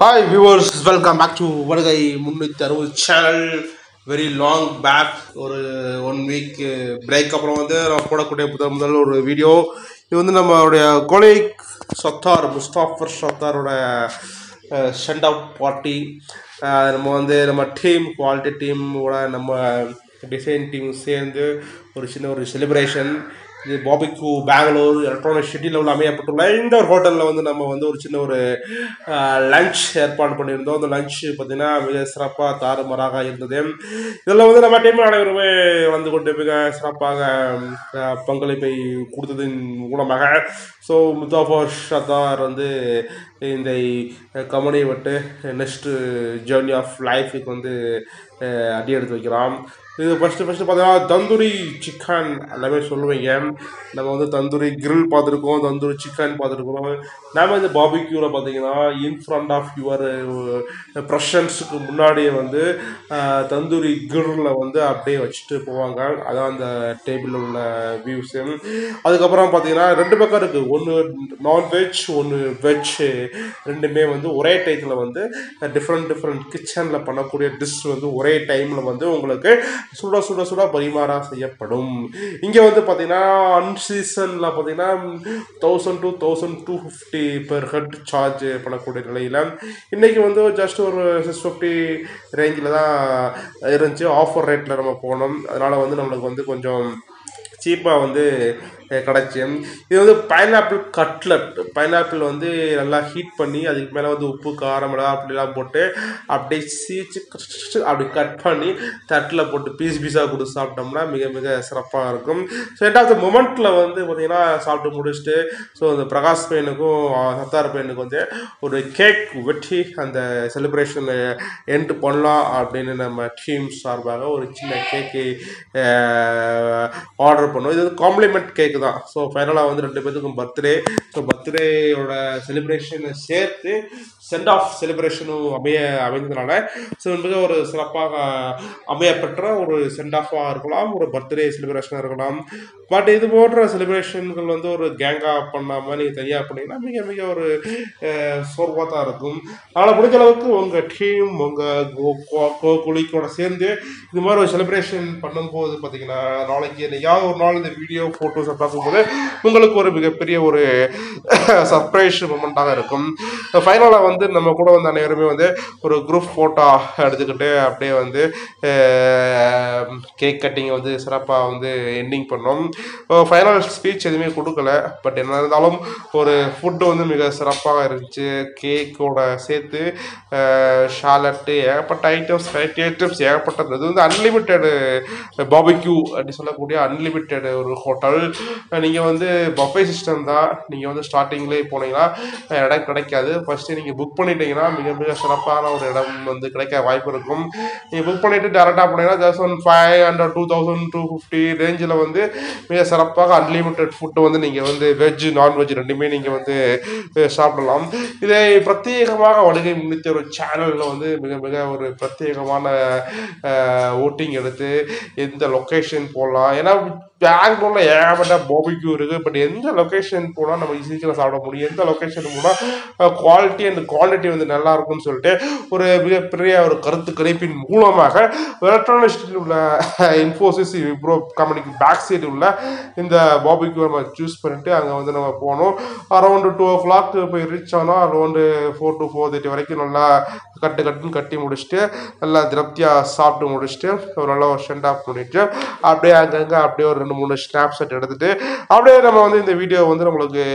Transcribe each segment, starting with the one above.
hi viewers welcome back to வருகை முன்னூற்றி அறுபது சேனல் வெரி லாங் பேக் ஒரு ஒன் வீக் பிரேக் அப்புறம் வந்து நான் போடக்கூடிய முதல் முதல் ஒரு வீடியோ இது வந்து நம்மளுடைய கொலைக் சத்தார் முஸ்தாஃபர் சத்தாரோட சென்ட் அவுட் பார்ட்டி நம்ம வந்து நம்ம டீம் குவாலிட்டி டீமோட நம்ம டிசைன் டீம் சேர்ந்து ஒரு சின்ன ஒரு செலிப்ரேஷன் இது பாபிக்யூ பெங்களூர் எலக்ட்ரானிக் சிட்டியில் உள்ள அமையப்பட்டுள்ள இந்த ஒரு ஹோட்டலில் வந்து நம்ம வந்து ஒரு சின்ன ஒரு லஞ்ச் ஏற்பாடு பண்ணியிருந்தோம் அந்த லஞ்ச் பார்த்தீங்கன்னா மிக சிறப்பாக தாறுமாறாக இருந்தது இதில் வந்து நம்ம டீம் அனைவருமே வந்து கொண்டு மிக சிறப்பாக அஹ், பங்களிப்பை கொடுத்ததன் மூலமாக ஸோ முத்தாஃபர் ஷத்தார் வந்து இந்த கம்பெனியை விட்டு நெக்ஸ்ட்டு ஜேர்னி ஆஃப் லைஃபுக்கு வந்து அஹ், அடி எடுத்து வைக்கிறான் இது ஃபஸ்ட்டு ஃபஸ்ட்டு பார்த்தீங்கன்னா தந்தூரி சிக்கன் எல்லாமே சொல்லுவீங்க நம்ம வந்து தந்தூரி கிரில் பார்த்துருக்கோம் தந்தூரி சிக்கன் பார்த்துருக்கோம் நம்ம இந்த பாபிக்யூவில் பார்த்தீங்கன்னா இன் ஃப்ரண்ட் ஆஃப் யுவர் ப்ரெஷன்ஸுக்கு முன்னாடியே வந்து அஹ், தந்தூரி கிரில்ல வந்து அப்படியே வச்சுட்டு போவாங்க அதான் அந்த டேபிளில் உள்ள வியூஸு அதுக்கப்புறம் பார்த்தீங்கன்னா ரெண்டு பக்கம் இருக்குது ஒன்று நான்வெஜ் ஒன்று வெஜ் ரெண்டுமே வந்து ஒரே டைத்தில் வந்து டிஃப்ரெண்ட் டிஃப்ரெண்ட் கிச்சனில் பண்ணக்கூடிய டிஷ் வந்து ஒரே டைமில் வந்து உங்களுக்கு சுட சுட சுட பரிமாறா செய்யப்படும் இங்கே வந்து பார்த்தீங்கன்னா அன்சீசனில் பார்த்தீங்கன்னா thousand two thousand two fifty per head charge பண்ணக்கூடிய நிலையில் இன்றைக்கி வந்து ஜஸ்ட் ஒரு சிக்ஸ் ஃபிஃப்டி ரேஞ்சில் தான் இருந்துச்சு ஆஃபர் ரேட்டில் நம்ம போனோம் அதனால் வந்து நம்மளுக்கு வந்து கொஞ்சம் சீப்பாக வந்து அஹ், கிடச்சி இது வந்து பைனாப்பிள் கட்லட் பைனாப்பிள் வந்து நல்லா ஹீட் பண்ணி அதுக்கு மேலே வந்து உப்பு காரம் மிளகா அப்படிலாம் போட்டு அப்படியே சீச்சு அப்படி கட் பண்ணி தட்டில் போட்டு பீஸ் பீஸாக கொடுத்து சாப்பிட்டோம்னா மிக மிக சிறப்பாக இருக்கும் ஸோ ரெண்டாவது மொமெண்ட்டில் வந்து பார்த்திங்கன்னா சாப்பிட்டு முடிச்சுட்டு ஸோ அந்த பிரகாஷ் பையனுக்கும் அஹ், சத்தார் பையனுக்கு வந்து ஒரு கேக் வெட்டி அந்த செலிப்ரேஷனை எண்ட் பண்ணலாம் அப்படின்னு நம்ம டீம் சார்பாக ஒரு சின்ன கேக்கு ஆர்டர் பண்ணோம் இது வந்து காம்ப்ளிமெண்ட் கேக்கு தான் ஸோ ஃபைனலாக வந்து ரெண்டு பேத்துக்கும் பர்த்டே ஸோ பர்த்டேயோட செலிப்ரேஷனை சேர்த்து சென்ட் ஆஃப் செலிப்ரேஷனும் அமைய அமைந்ததுனால ஸோ மிக ஒரு சிறப்பாக அமையப்பெற்ற ஒரு சென்ட் ஆஃபாக இருக்கலாம் ஒரு பர்த்டே செலிப்ரேஷனாக இருக்கலாம் பட் இது போன்ற செலிப்ரேஷன்கள் வந்து ஒரு கேங்காக பண்ணாமல் நீங்கள் தனியாக பண்ணீங்கன்னா மிக மிக ஒரு சோர்வாக தான் இருக்கும் அதனால் முடிஞ்ச அளவுக்கு உங்கள் டீம் உங்கள் குளிக்கோட சேர்ந்து இது மாதிரி ஒரு செலிப்ரேஷன் பண்ணும்போது பார்த்தீங்கன்னா நாளைக்கு என்னையாவது ஒரு நாள் இந்த வீடியோ ஃபோட்டோஸை பார்க்கும்போது உங்களுக்கு ஒரு மிகப்பெரிய ஒரு சர்ப்ரைஸ் மூமெண்ட்டாக இருக்கும் ஃபைனலாக வந்து நம்ம கூட வந்து அனைவருமே வந்து ஒரு குரூப் ஃபோட்டோ எடுத்துக்கிட்டு அப்படியே வந்து கேக் கட்டிங் வந்து சிறப்பாக வந்து எண்டிங் பண்ணோம் ஃபைனல் ஸ்பீச் எதுவுமே கொடுக்கல பட் என்ன இருந்தாலும் ஒரு ஃபுட்டு வந்து மிக சிறப்பாக இருந்துச்சு கேக்கோட சேர்த்து ஷாலட்டு ஏகப்பட்ட ஐட்டம்ஸ் வெரைட்டி ஐட்டம்ஸ் ஏகப்பட்டது இது வந்து அன்லிமிட்டெடு பாபிக்யூ அப்படி சொல்லக்கூடிய அன்லிமிட்டெட் ஒரு ஹோட்டல் நீங்கள் வந்து பஃபே சிஸ்டம் தான் நீங்கள் வந்து ஸ்டார்டிங்லேயே போனீங்கன்னா இடம் கிடைக்காது ஃபஸ்ட்டு நீங்கள் புக் பண்ணிட்டீங்கன்னா மிக மிக சிறப்பான ஒரு இடம் வந்து கிடைக்க வாய்ப்பு இருக்கும் நீங்கள் புக் பண்ணிவிட்டு டேரெக்டாக போனீங்கன்னா just one five hundred two thousand two fifty ரேஞ்சில் வந்து மிக சிறப்பாக அன்லிமிட்டெட் ஃபுட்டு வந்து நீங்கள் வந்து வெஜ் நான்வெஜ் ரெண்டுமே நீங்கள் வந்து அஹ், சாப்பிடலாம் இதை பிரத்யேகமாக வடுகை முன்னித்த ஒரு சேனலில் வந்து மிக மிக ஒரு பிரத்யேகமான ஓட்டிங் எடுத்து எந்த லொக்கேஷன் போடலாம் ஏன்னா பெங்களூரில் ஏகப்பட்ட பாபிக்யூ இருக்குது பட் எந்த லொக்கேஷன் போனால் நம்ம சீக்கிரம் சாப்பிட முடியும் எந்த லொக்கேஷன் போனால் குவாலிட்டி அண்ட் குவான்டிட்டி வந்து நல்லா இருக்கும்னு சொல்லிட்டு ஒரு மிகப்பெரிய ஒரு கருத்து கணிப்பின் மூலமாக எலக்ட்ரானிக் உள்ள இன்ஃபோசிஸ் விப்ரோ கம்பெனிக்கு பேக் சைடு உள்ள இந்த பாபிக்யூ நம்ம சூஸ் பண்ணிட்டு அங்கே வந்து நம்ம போனோம் அரௌண்டு டூ ஓ கிளாக் போய் ரீச் ஆனோம் around four to four thirty வரைக்கும் நல்லா கட்டு கட்டுன்னு கட்டி முடிச்சுட்டு நல்லா திருப்தியாக சாப்பிட்டு முடிச்சுட்டு ஒரு நல்ல ஒரு சென்ட் ஆஃப் பண்ணிட்டு அப்படியே அங்கங்கே அப்படியே ஒரு ரெண்டு மூணு ஸ்னாப் செட் எடுத்துட்டு அப்படியே நம்ம வந்து இந்த வீடியோ வந்து நம்மளுக்கு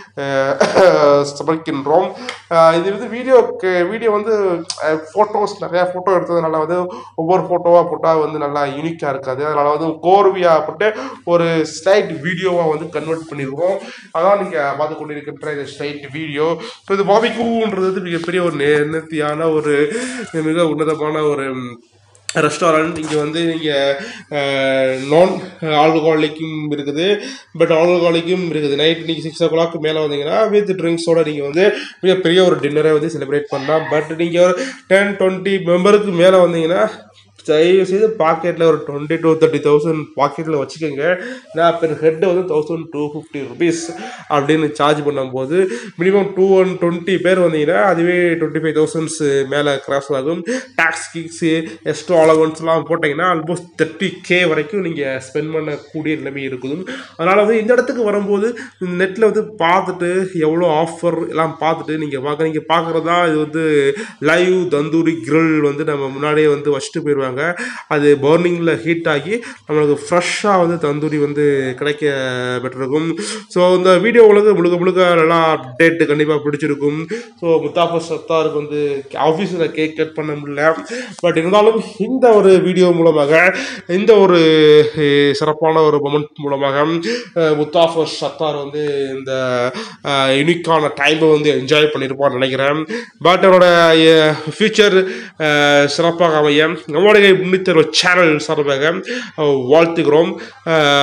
அஹ், சமர்க்கின்றோம் அஹ், இது வந்து வீடியோக்கு வீடியோ வந்து ஃபோட்டோஸ் நிறையா ஃபோட்டோ எடுத்ததுனால வந்து ஒவ்வொரு ஃபோட்டோவாக போட்டால் வந்து நல்லா யூனிக்காக இருக்காது அதனால் வந்து கோர்வியாக போட்டு ஒரு ஸ்லைட் வீடியோவாக வந்து கன்வெர்ட் பண்ணிடுவோம் அதான் நீங்கள் பார்த்து கொண்டிருக்கின்ற இந்த ஸ்லைட் வீடியோ ஸோ இது பாபிக்கூன்றது வந்து மிகப்பெரிய ஒரு நேர்த்தியான ஒரு மிக உன்னதமான ஒரு ரெஸ்டாரண்ட் இங்கே வந்து நீங்கள் நான் ஆல்கஹாலிக்கும் இருக்குது பட் ஆல்கஹாலிக்கும் இருக்குது நைட் நீங்கள் சிக்ஸ் ஓ கிளாக் மேலே வந்தீங்கன்னா வித் ட்ரிங்க்ஸோட நீங்கள் வந்து மிகப்பெரிய ஒரு டின்னரை வந்து செலிப்ரேட் பண்ணலாம் பட் நீங்கள் டென் டுவெண்ட்டி மெம்பருக்கு மேலே வந்தீங்கன்னா தயவு செய்து பாக்கெட்டில் ஒரு டுவெண்ட்டி டு தேர்ட்டி தௌசண்ட் பாக்கெட்டில் வச்சுக்கோங்க நான் பெர் ஹெட் வந்து தௌசண்ட் டூ ஃபிஃப்டி ருபீஸ் அப்படின்னு சார்ஜ் பண்ணும்போது மினிமம் டூ ஒன் டுவெண்ட்டி பேர் வந்தீங்கன்னா அதுவே டுவெண்ட்டி ஃபைவ் தௌசண்ட்ஸ் மேலே கிராஸ் ஆகும் டேக்ஸ் கிக்ஸு எக்ஸ்ட்ரா அலவன்ஸ்லாம் போட்டிங்கன்னா ஆல்மோஸ்ட் தேர்ட்டி கே வரைக்கும் நீங்கள் ஸ்பெண்ட் பண்ணக்கூடிய நிலைமை இருக்குது அதனால் வந்து இந்த இடத்துக்கு வரும்போது நெட்டில் வந்து பார்த்துட்டு எவ்வளோ ஆஃபர் எல்லாம் பார்த்துட்டு நீங்கள் பார்க்க நீங்கள் பார்க்குறது தான் இது வந்து லைவ் தந்தூரி grill வந்து நம்ம முன்னாடியே வந்து வச்சுட்டு போயிடுவாங்க அது பர்னிங்கில் ஹீட் ஆகி நம்மளுக்கு ஃப்ரெஷ்ஷாக வந்து தந்தூரி வந்து கிடைக்க பெற்றிருக்கும் ஸோ இந்த வீடியோ உங்களுக்கு முழுக்க முழுக்க நல்லா அப்டேட் கண்டிப்பாக பிடிச்சிருக்கும் ஸோ முத்தாஃபர் சத்தாருக்கு வந்து ஆஃபீஸில் கேக் கட் பண்ண முடியல பட் இருந்தாலும் இந்த ஒரு வீடியோ மூலமாக இந்த ஒரு அஹ், சிறப்பான ஒரு மொமெண்ட் மூலமாக அஹ், முத்தாஃபர் சத்தார் வந்து இந்த யூனிக்கான டைமை வந்து என்ஜாய் பண்ணியிருப்பான்னு நினைக்கிறேன் பட் அவரோட ஃபியூச்சர் சிறப்பாக அமைய நம்முடைய முன்னித்தர சேனல் சார்பாக அஹ், வாழ்த்துகிறோம்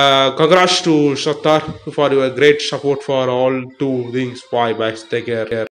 congrats to Sattar for your great support for all two things bye bye take care